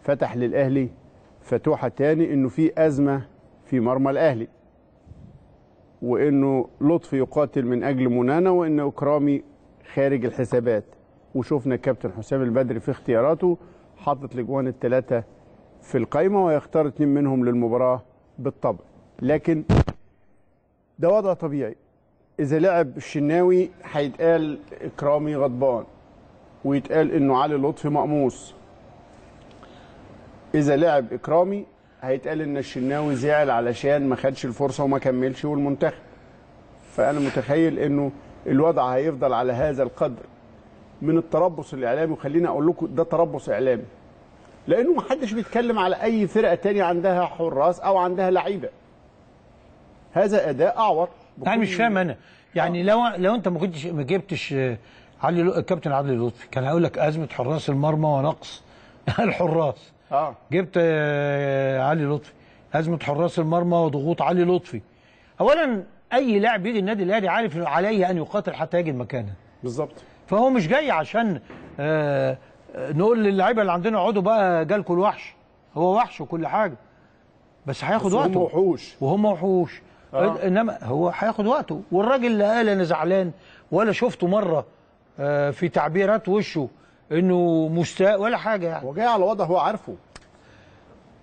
فتح للاهلي فتوحه تاني انه في ازمه في مرمى الاهلي وانه لطفي يقاتل من اجل منانا وان اكرامي خارج الحسابات وشفنا الكابتن حسام البدري في اختياراته حاطط الاجوان الثلاثه في القايمه ويختار اثنين منهم للمباراه بالطبع لكن ده وضع طبيعي اذا لعب الشناوي هيتقال اكرامي غضبان ويتقال انه علي لطفي مقموص اذا لعب اكرامي هيتقال ان الشناوي زعل علشان ما خدش الفرصه وما كملش والمنتخب فانا متخيل انه الوضع هيفضل على هذا القدر من التربص الاعلامي وخليني اقول لكم ده تربص اعلامي لانه ما حدش بيتكلم على اي فرقه تانية عندها حراس او عندها لعيبه هذا اداء اعور يعني مش فاهم انا يعني لو لو انت ما كنتش ما جبتش آه، علي لو- الكابتن عادل لطفي كان هيقول لك ازمه حراس المرمى ونقص الحراس اه جبت آه، علي لطفي ازمه حراس المرمى وضغوط علي لطفي اولا اي لاعب يجي النادي الاهلي عارف انه عليه ان يقاتل حتى يجد مكانه بالظبط فهو مش جاي عشان آه، آه، نقول للعيبه اللي عندنا اقعدوا بقى جالكوا الوحش هو وحش وكل حاجه بس هياخد بس هم وقته وحوش وهم وحوش آه. انما هو هياخد وقته والراجل لا قال انا زعلان ولا شفته مره آه، في تعبيرات وشه انه مستاء ولا حاجه يعني هو جاي على وضع هو عارفه